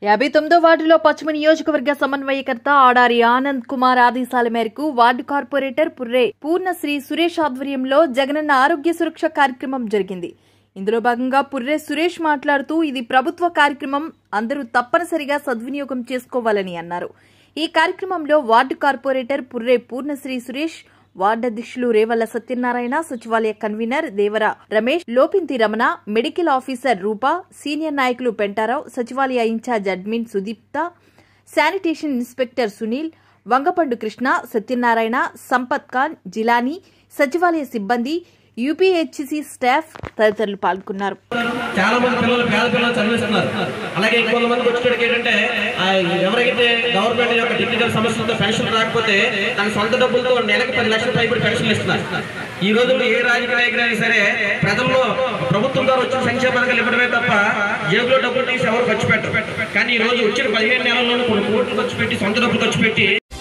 యాభై తొమ్మిదో వార్డులో పశ్చిమ నియోజకవర్గ సమన్వయకర్త ఆడారి ఆనంద్ కుమార్ ఆదేశాల మేరకు వార్డు కార్పొరేటర్ పుర్రే పూర్ణశ్రీ సురేష్ ఆధ్వర్యంలో జగనన్న ఆరోగ్య సురక్ష కార్యక్రమం జరిగింది ఇందులో భాగంగా పుర్రే సురేష్ మాట్లాడుతూ ఇది ప్రభుత్వ కార్యక్రమం అందరూ తప్పనిసరిగా సద్వినియోగం చేసుకోవాలని అన్నారు ఈ కార్యక్రమంలో ward corporator Purre Purnasri Suresh ward అధ్యక్షులు రేవల్ల సత్యనారాయణ సచివాలయ convener Devara Ramesh Lopinti Ramana medical officer Rupa senior నాయకులు పెంటారావు సచివాలయ incharge admin Sudeepta sanitation inspector Sunil Vangapandu Krishna Satyanarayana Sampath Khan Jilani సచివాలయ సిబ్బంది యూపీహెచ్సి స్టాఫ్ తదితరులు పాల్గొన్నారు చాలా మంది పిల్లలు పేద పిల్లలు చదివిస్తున్నారు అలాగే ఇంకొంతమందికి వచ్చేటికి ఏంటంటే ఆ, ఎవరైతే గవర్నమెంట్ యొక్క టెక్నికల్ సమస్యలతో పెన్షన్ రాకపోతే తన సొంత డబ్బులతో నెలకు పది లక్షల పైబడి పెన్షన్లు ఇస్తున్నారు ఈ రోజుల్లో ఏ రాజకీయ నాయకుడైనా సరే ప్రజల్లో ప్రభుత్వం ద్వారా వచ్చిన సంక్షేమ పథకాలు ఇవ్వడమే తప్ప జేబులో డబ్బులు తీసి ఎవరు ఖర్చు పెట్టరు కానీ ఈ రోజు వచ్చిన పదిహేను నెలల్లోనూ కొన్ని కోట్లు ఖర్చు పెట్టి సొంత డబ్బులు ఖర్చు పెట్టి